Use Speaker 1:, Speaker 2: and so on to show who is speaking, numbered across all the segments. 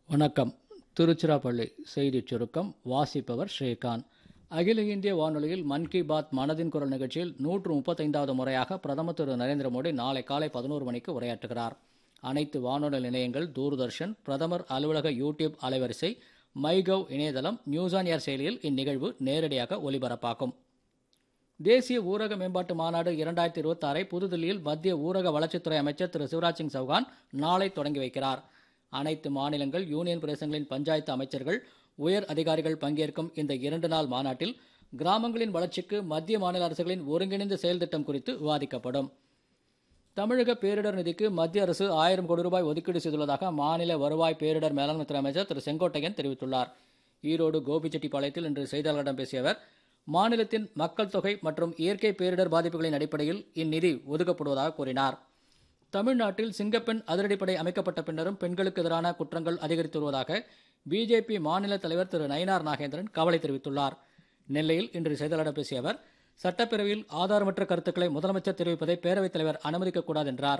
Speaker 1: வணக்கம் திருச்சிராப்பள்ளி செய்திச் சுருக்கம் வாசிப்பவர் ஸ்ரீகாந்த் அகில இந்திய வானொலியில் மன் கி பாத் மனதின் குரல் நிகழ்ச்சியில் நூற்று முப்பத்தைந்தாவது முறையாக பிரதமர் திரு நரேந்திர மோடி நாளை காலை பதினோரு மணிக்கு உரையாற்றுகிறார் அனைத்து வானொலி நிலையங்கள் தூர்தர்ஷன் பிரதமர் அலுவலக யூடியூப் அலைவரிசை மைகவ் இணையதளம் நியூஸ் ஆன் ஏர் செயலியில் இந்நிகழ்வு நேரடியாக ஒலிபரப்பாகும் தேசிய ஊரக மேம்பாட்டு மாநாடு இரண்டாயிரத்தி இருபத்தாறை புதுதில்லியில் மத்திய ஊரக வளர்ச்சித்துறை அமைச்சர் திரு சிவராஜ் சிங் சௌகான் நாளை தொடங்கி வைக்கிறார் அனைத்து மாநிலங்கள் யூனியன் பிரதேசங்களின் பஞ்சாயத்து அமைச்சர்கள் உயர் அதிகாரிகள் பங்கேற்கும் இந்த இரண்டு நாள் மாநாட்டில் கிராமங்களின் வளர்ச்சிக்கு மத்திய மாநில அரசுகளின் ஒருங்கிணைந்த செயல் திட்டம் குறித்து விவாதிக்கப்படும் தமிழக பேரிடர் நிதிக்கு மத்திய அரசு ஆயிரம் கோடி ரூபாய் ஒதுக்கீடு செய்துள்ளதாக மாநில வருவாய் பேரிடர் மேலாண்மைத்துறை அமைச்சர் திரு செங்கோட்டையன் தெரிவித்துள்ளார் ஈரோடு கோபிச்செட்டிப்பாளையத்தில் இன்று செய்தியாளர்களிடம் பேசிய அவர் மாநிலத்தின் மக்கள் தொகை மற்றும் இயற்கை பேரிடர் பாதிப்புகளின் அடிப்படையில் இந்நிதி ஒதுக்கப்படுவதாக கூறினார் தமிழ்நாட்டில் சிங்கப்பெண் அதிரடிப்படை அமைக்கப்பட்ட பின்னரும் பெண்களுக்கு எதிரான குற்றங்கள் அதிகரித்து வருவதாக பிஜேபி மாநில தலைவர் திரு நயினார் நாகேந்திரன் கவலை தெரிவித்துள்ளார் நெல்லையில் இன்று செய்தியாளர்களிடம் பேசிய அவர் சட்டப்பேரவையில் ஆதாரமற்ற கருத்துக்களை முதலமைச்சர் தெரிவிப்பதை பேரவைத் தலைவர் அனுமதிக்கக்கூடாது என்றார்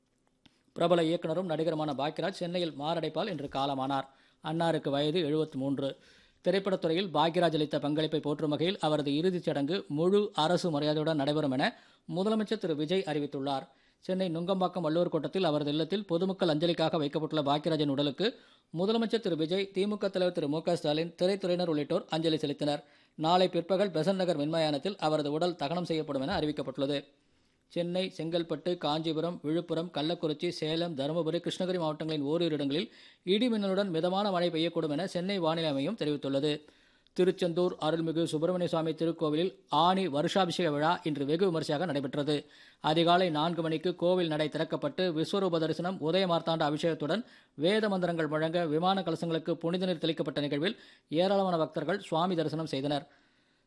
Speaker 1: பிரபல இயக்குனரும் நடிகருமான பாக்யராஜ் சென்னையில் மாரடைப்பால் இன்று காலமானார் அன்னாருக்கு வயது எழுபத்தி மூன்று திரைப்படத்துறையில் பாக்யராஜ் அளித்த பங்களிப்பை போற்றும் வகையில் அவரது இறுதிச் சடங்கு முழு அரசு மரியாதையுடன் நடைபெறும் என முதலமைச்சர் திரு விஜய் அறிவித்துள்ளார் சென்னை நுங்கம்பாக்கம் வள்ளுவர் கோட்டத்தில் அவரது இல்லத்தில் பொதுமக்கள் அஞ்சலிக்காக வைக்கப்பட்டுள்ள பாக்யராஜின் உடலுக்கு முதலமைச்சர் திரு விஜய் திமுக தலைவர் திரு மு க ஸ்டாலின் திரைத்துறையினர் உள்ளிட்டோர் அஞ்சலி செலுத்தினர் நாளை பிற்பகல் பெசன் நகர் மின்மயானத்தில் அவரது உடல் தகனம் செய்யப்படும் என அறிவிக்கப்பட்டுள்ளது சென்னை செங்கல்பட்டு காஞ்சிபுரம் விழுப்புரம் கள்ளக்குறிச்சி சேலம் தருமபுரி கிருஷ்ணகிரி மாவட்டங்களின் ஓரிரு இடங்களில் இடி மின்னலுடன் மிதமான மழை பெய்யக்கூடும் என சென்னை வானிலை மையம் தெரிவித்துள்ளது திருச்செந்தூர் அருள்மிகு சுப்பிரமணிய சுவாமி திருக்கோவிலில் ஆணி வருஷாபிஷேக விழா இன்று வெகு விமரிசையாக நடைபெற்றது அதிகாலை நான்கு மணிக்கு கோவில் நடை திறக்கப்பட்டு விஸ்வரூப தரிசனம் உதயமார்த்தாண்ட அபிஷேகத்துடன் வேத மந்திரங்கள் வழங்க விமான கலசங்களுக்கு புனித நீர் தெளிக்கப்பட்ட நிகழ்வில் ஏராளமான பக்தர்கள் சுவாமி தரிசனம் செய்தனர்